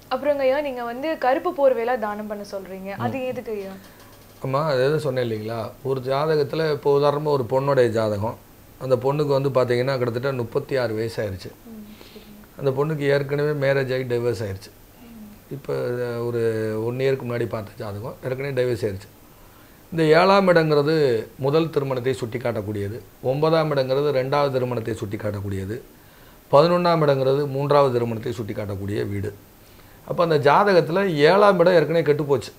அப்புறங்க ஐயா நீங்க வந்து கருப்பு போர்வையெல்லாம் தானம் பண்ண சொல்றீங்க அது எதுக்கு ஐயா ஆமாம் அது எதுவும் சொன்னேன் இல்லைங்களா ஒரு ஜாதகத்தில் இப்போ உதாரணமாக ஒரு பொண்ணுடைய ஜாதகம் அந்த பொண்ணுக்கு வந்து பார்த்தீங்கன்னா கிட்டத்தட்ட முப்பத்தி ஆறு வயசாயிருச்சு அந்த பொண்ணுக்கு ஏற்கனவே மேரேஜ் ஆகி டைவர்ஸ் ஆயிருச்சு இப்போ ஒரு ஒன் இயருக்கு முன்னாடி பார்த்த ஜாதகம் ஏற்கனவே டைவர்ஸ் ஆயிருச்சு இந்த ஏழாம் இடங்கிறது முதல் திருமணத்தை சுட்டி காட்டக்கூடியது ஒன்பதாம் இடங்கிறது ரெண்டாவது திருமணத்தை சுட்டி காட்டக்கூடியது பதினொன்றாம் இடங்கிறது மூன்றாவது திருமணத்தை சுட்டி காட்டக்கூடிய வீடு அப்போ அந்த ஜாதகத்தில் ஏழாம் இடம் ஏற்கனவே கெட்டுப்போச்சு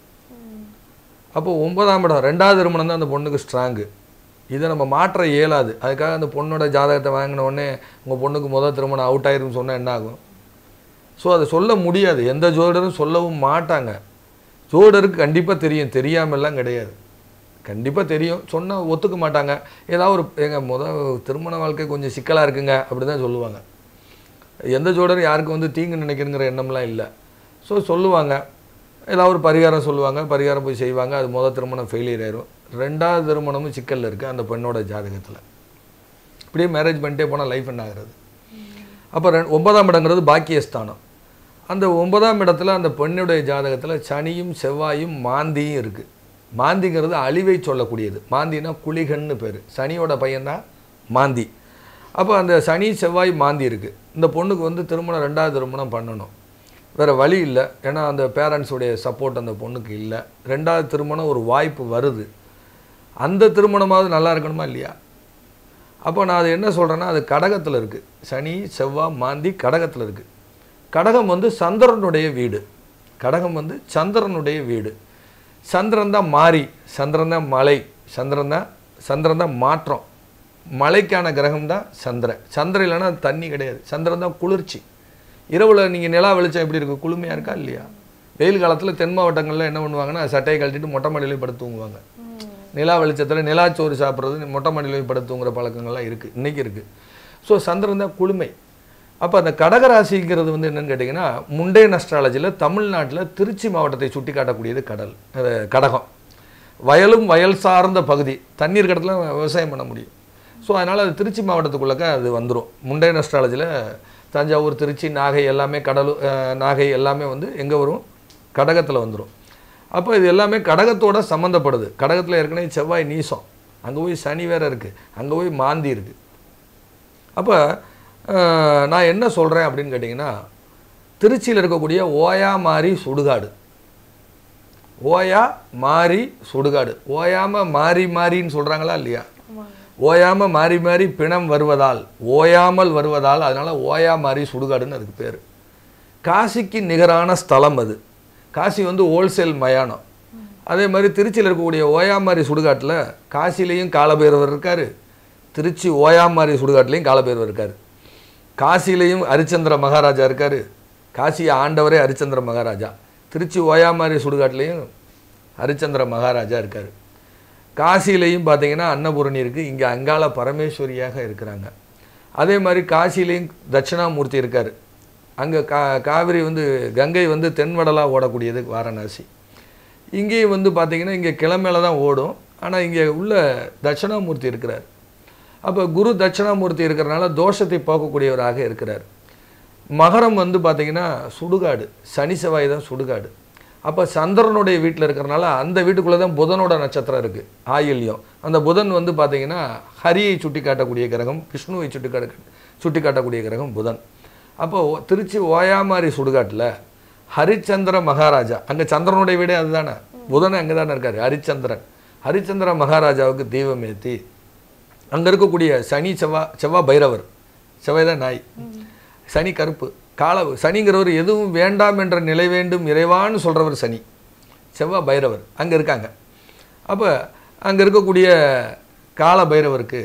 அப்போ ஒன்பதாம் இடம் ரெண்டாவது திருமணம் தான் அந்த பொண்ணுக்கு ஸ்ட்ராங்கு இதை நம்ம மாற்ற இயலாது அதுக்காக அந்த பொண்ணோட ஜாதகத்தை வாங்கின உடனே உங்கள் பொண்ணுக்கு முதல் திருமணம் அவுட் ஆயிரும்னு சொன்னால் என்ன ஆகும் ஸோ அதை சொல்ல முடியாது எந்த ஜோதிடரும் சொல்லவும் மாட்டாங்க ஜோதிடருக்கு கண்டிப்பாக தெரியும் தெரியாமலாம் கிடையாது கண்டிப்பாக தெரியும் சொன்னால் ஒத்துக்க மாட்டாங்க ஏதாவது ஒரு எங்க முதல் திருமண வாழ்க்கை கொஞ்சம் சிக்கலாக இருக்குங்க அப்படி தான் சொல்லுவாங்க எந்த ஜோடரும் யாருக்கும் வந்து தீங்கு நினைக்கணுங்கிற எண்ணம்லாம் இல்லை ஸோ சொல்லுவாங்க ஏதாவது ஒரு பரிகாரம் சொல்லுவாங்க பரிகாரம் போய் செய்வாங்க அது முதல் திருமணம் ஃபெயிலியர் ஆயிரும் ரெண்டாவது திருமணமும் சிக்கலில் இருக்குது அந்த பெண்ணோட ஜாதகத்தில் இப்படியே மேரேஜ் பண்ணிட்டே போனால் லைஃப் என்ன ஆகுறது அப்போ ரெண்டு ஒன்பதாம் இடங்கிறது பாக்கியஸ்தானம் அந்த ஒன்பதாம் இடத்துல அந்த பெண்ணுடைய ஜாதகத்தில் சனியும் செவ்வாயும் மாந்தியும் இருக்குது மாந்திங்கிறது அழிவை சொல்லக்கூடியது மாந்தினா குளிகன்னு பேர் சனியோட பையன்தான் மாந்தி அப்போ அந்த சனி செவ்வாய் மாந்தி இருக்குது இந்த பொண்ணுக்கு வந்து திருமணம் ரெண்டாவது திருமணம் பண்ணணும் வேறு வழி இல்லை ஏன்னா அந்த பேரண்ட்ஸுடைய சப்போர்ட் அந்த பொண்ணுக்கு இல்லை ரெண்டாவது திருமணம் ஒரு வாய்ப்பு வருது அந்த திருமணமாவது நல்லா இருக்கணுமா இல்லையா அப்போ நான் அது என்ன சொல்கிறேன்னா அது கடகத்தில் இருக்குது சனி செவ்வாய் மாந்தி கடகத்தில் இருக்குது கடகம் வந்து சந்திரனுடைய வீடு கடகம் வந்து சந்திரனுடைய வீடு சந்திரன் தான் மாறி சந்திரன் தான் மலை சந்திரன் தான் சந்திரன் தான் மாற்றம் மலைக்கான கிரகம் தான் சந்திரன் சந்திரன் இல்லைன்னா அது தண்ணி கிடையாது சந்திரன் தான் குளிர்ச்சி இரவில் நீங்கள் நிலா வெளிச்சம் எப்படி இருக்குது குளுமையாக இருக்கா இல்லையா வெயில் காலத்தில் தென் மாவட்டங்களில் என்ன பண்ணுவாங்கன்னா சட்டையை கழட்டிட்டு மொட்டை மாடியிலே படுத்து தூங்குவாங்க நிலா வெளிச்சத்தில் நிலாச்சோறு சாப்பிட்றது மொட்டை மாடியிலே படுத்து தூங்குற பழக்கங்கள்லாம் இருக்குது இன்றைக்கி இருக்குது ஸோ சந்திரன் தான் குளுமை அப்போ அந்த கடகராசிங்கிறது வந்து என்னன்னு கேட்டிங்கன்னா முண்டே அஸ்ட்ராலஜியில் தமிழ்நாட்டில் திருச்சி மாவட்டத்தை சுட்டி காட்டக்கூடியது கடல் அது கடகம் வயலும் வயல் சார்ந்த பகுதி தண்ணீர் கடத்துல விவசாயம் பண்ண முடியும் ஸோ அதனால் அது திருச்சி மாவட்டத்துக்குள்ளக்க அது வந்துடும் முண்டே அஸ்ட்ராலஜியில் தஞ்சாவூர் திருச்சி நாகை எல்லாமே கடலூர் அஹ், நாகை எல்லாமே வந்து எங்கே வரும் கடகத்தில் வந்துடும் அப்போ இது எல்லாமே கடகத்தோட சம்மந்தப்படுது கடகத்தில் ஏற்கனவே செவ்வாய் நீசம் அங்கே போய் சனி வேற இருக்குது அங்கே போய் மாந்தி இருக்குது அப்போ அஹ், நான் என்ன சொல்கிறேன் அப்படின்னு கேட்டிங்கன்னா திருச்சியில் இருக்கக்கூடிய ஓயா மாரி சுடுகாடு ஓயா மாரி சுடுகாடு ஓயாம மாறி மாறின்னு சொல்கிறாங்களா இல்லையா ஆமாங்க ஓயாம மாறி மாறி பிணம் வருவதால் ஓயாமல் வருவதால் அதனால ஓயா மாறி சுடுகாடுன்னு அதுக்கு பேர் காசிக்கு நிகரான ஸ்தலம் அது காசி வந்து ஹோல்சேல் மயானம் அதே மாதிரி திருச்சியில் இருக்கக்கூடிய ஓயாமாரி சுடுகாட்டில் காசிலையும் காலபைரவர் இருக்காரு திருச்சி ஓயாமாரி சுடுகாட்டிலையும் காலபைரவர் இருக்காரு காசிலையும் ஹரிச்சந்திர மகாராஜா இருக்காரு காசியை ஆண்டவரே ஹரிச்சந்திர மகாராஜா திருச்சி ஓயாமாரி சுடுகாட்டிலையும் ஹரிச்சந்திர மகாராஜா இருக்காரு காசியிலையும் பார்த்தீங்கன்னா அன்னபூரணி இருக்குது இங்கே அங்காள பரமேஸ்வரியாக இருக்கிறாங்க அதே மாதிரி காசியிலையும் தட்சிணாமூர்த்தி இருக்கார் அங்கே கா காவிரி வந்து கங்கை வந்து தென்வடலாக ஓடக்கூடியது வாரணாசி இங்கேயும் வந்து பார்த்தீங்கன்னா இங்கே கிழமையில தான் ஓடும் ஆனால் இங்கே உள்ள தட்சிணாமூர்த்தி இருக்கிறார் அப்போ குரு தட்சிணாமூர்த்தி இருக்கிறனால தோஷத்தை போக்கக்கூடியவராக இருக்கிறார் மகரம் வந்து பார்த்தீங்கன்னா சுடுகாடு சனி செவ்வாய் தான் சுடுகாடு அப்போ சந்திரனுடைய வீட்டில் இருக்கிறனால அந்த வீட்டுக்குள்ளே தான் புதனோட நட்சத்திரம் இருக்குது ஆயில்யம் அந்த புதன் வந்து பார்த்தீங்கன்னா ஹரியை சுட்டி காட்டக்கூடிய கிரகம் விஷ்ணுவை சுட்டி காட்ட சுட்டி காட்டக்கூடிய கிரகம் புதன் அப்போ திருச்சி ஓயாமாரி சுடுகாட்டில் ஹரிச்சந்திர மகாராஜா அங்கே சந்திரனுடைய வீடே அதுதானே புதன் அங்கே தானே இருக்காரு ஹரிச்சந்திரன் ஹரிச்சந்திர மகாராஜாவுக்கு தீபம் ஏற்றி அங்கே இருக்கக்கூடிய சனி செவ்வா செவ்வா பைரவர் செவ்வாய் தான் நாய் சனி கருப்பு கால சனிங்கிறவர் எதுவும் வேண்டாம் என்ற நிலை வேண்டும் இறைவான்னு சொல்கிறவர் சனி செவ்வா பைரவர் அங்கே இருக்காங்க அப்போ அங்கே இருக்கக்கூடிய கால பைரவருக்கு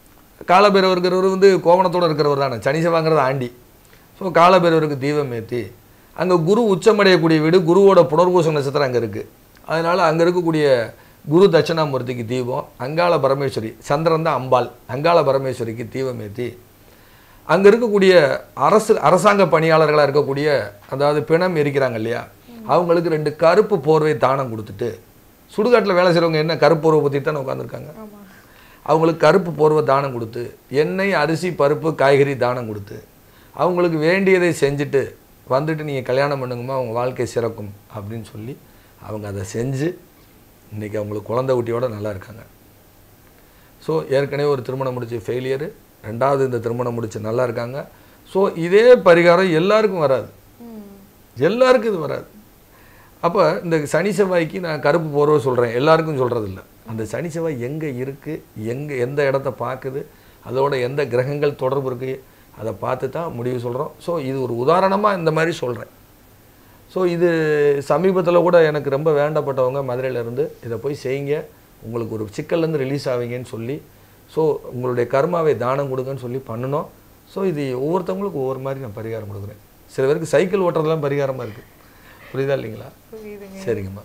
கால பைரவருங்கிறவர் வந்து கோவணத்தோடு இருக்கிறவர் தானே சனி செவ்வாங்கிறது ஆண்டி ஸோ கால பைரவருக்கு தீபம் ஏற்றி அங்கே குரு உச்சமடையக்கூடிய வீடு குருவோட புனர்பூச நட்சத்திரம் அங்கே இருக்குது அதனால் அங்கே இருக்கக்கூடிய குரு தட்சிணாமூர்த்திக்கு தீபம் அங்காள பரமேஸ்வரி சந்திரன் தான் அம்பாள் அங்காள பரமேஸ்வரிக்கு தீபம் ஏற்றி அங்கே இருக்கக்கூடிய அரசு அரசாங்க பணியாளர்களாக இருக்கக்கூடிய அதாவது பிணம் எரிக்கிறாங்க இல்லையா அவங்களுக்கு ரெண்டு கருப்பு போர்வை தானம் கொடுத்துட்டு சுடுகாட்டில் வேலை செய்கிறவங்க என்ன கருப்பு போர்வை பற்றி தானே உட்காந்துருக்காங்க ஆமா அவங்களுக்கு கருப்பு போர்வை தானம் கொடுத்து எண்ணெய் அரிசி பருப்பு காய்கறி தானம் கொடுத்து அவங்களுக்கு வேண்டியதை செஞ்சுட்டு வந்துட்டு நீங்கள் கல்யாணம் பண்ணுங்கம்மா உங்கள் வாழ்க்கை சிறக்கும் அப்படின்னு சொல்லி அவங்க அதை செஞ்சு இன்றைக்கி அவங்களுக்கு குழந்தை குட்டியோட நல்லா இருக்காங்க ஸோ ஏற்கனவே ஒரு திருமணம் முடிச்சு ஃபெயிலியரு ரெண்டாவது இந்த திருமணம் முடிச்சு நல்லா இருக்காங்க ஸோ இதே பரிகாரம் எல்லாருக்கும் வராது ம். எல்லாருக்கும் இது வராது அப்போ இந்த சனி செவ்வாய்க்கு நான் கருப்பு போர்வை சொல்கிறேன் எல்லாருக்கும் சொல்கிறது இல்லை அந்த சனி செவ்வாய் எங்கே இருக்குது எங்கே எந்த இடத்த பார்க்குது அதோட எந்த கிரகங்கள் தொடர்பு இருக்குது அதை பார்த்து தான் முடிவு சொல்கிறோம் ஸோ இது ஒரு உதாரணமாக இந்த மாதிரி சொல்கிறேன் ஸோ இது சமீபத்தில் கூட எனக்கு ரொம்ப வேண்டப்பட்டவங்க மதுரையில இருந்து இதை போய் செய்யுங்க உங்களுக்கு ஒரு சிக்கல்லேருந்து ரிலீஸ் ஆவீங்கன்னு சொல்லி ஸோ உங்களுடைய கர்மாவை தானம் கொடுங்கன்னு சொல்லி பண்ணினோம் ஸோ இது ஒவ்வொருத்தவங்களுக்கும் ஒவ்வொரு மாதிரி நான் பரிகாரம் கொடுக்குறேன் சில பேருக்கு சைக்கிள் ஓட்டுறதுலாம் பரிகாரமாக இருக்குது புரியுதா இல்லைங்களா புரியுதுங்க சரிங்கம்மா